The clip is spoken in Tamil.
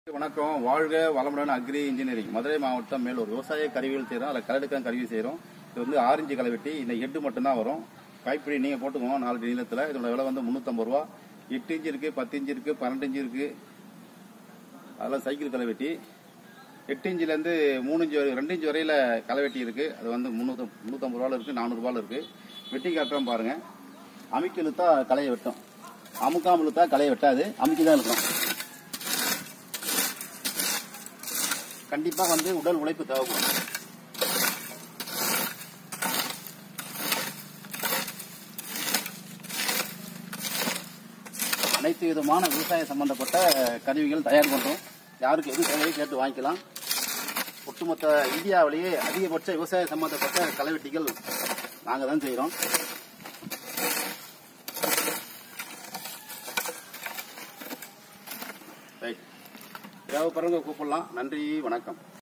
வணக்கம் வாழ்க வளமுடன் அக்ரி இன்ஜினியரிங் மதுரை மாவட்டம் மேலூர் விவசாய கருவிகள் செய்கிறோம் அதில் கலடுக்கான் கருவி செய்கிறோம் இது வந்து ஆரஞ்சு களைவெட்டி இந்த எட்டு மட்டும்தான் வரும் கைப்பிடி நீங்கள் போட்டுக்கோங்க நாலு நீளத்தில் இதோட விலை வந்து முந்நூற்றம்பது ரூபா எட்டு இன்ச்சு இருக்குது பத்து இன்ச்சு இருக்குது பன்னெண்டு இன்ச்சு இருக்குது அதெல்லாம் சைக்கிள் களைவெட்டி எட்டு இன்ச்சிலேருந்து மூணு இன்ச்சு வரை ரெண்டு இன்ச்சு வரையில் களைவெட்டி இருக்குது அது வந்து முந்நூற்று முந்நூற்றம்பது ரூபாவில் இருக்குது நானூறுரூபாவில் இருக்குது வெட்டி காட்டுறோம் பாருங்கள் அமுக்கி இழுத்தா களையை வெட்டும் அமுக்காமல் இழுத்தா களையை வெட்டாது அமுக்கி தான் இழுக்கணும் கண்டிப்பா வந்து உடல் உழைப்பு தேவைப்படும் அனைத்து விதமான விவசாய சம்பந்தப்பட்ட கருவிகள் தயார் பண்றோம் யாருக்கு எது தேவையோ கேட்டு வாங்கிக்கலாம் ஒட்டுமொத்த இந்தியாவிலேயே அதிகபட்ச விவசாய சம்பந்தப்பட்ட களைவெட்டிகள் நாங்கள் தான் செய்கிறோம் ரைட் தேவைப்படுறவங்க கூப்பிடலாம் நன்றி வணக்கம்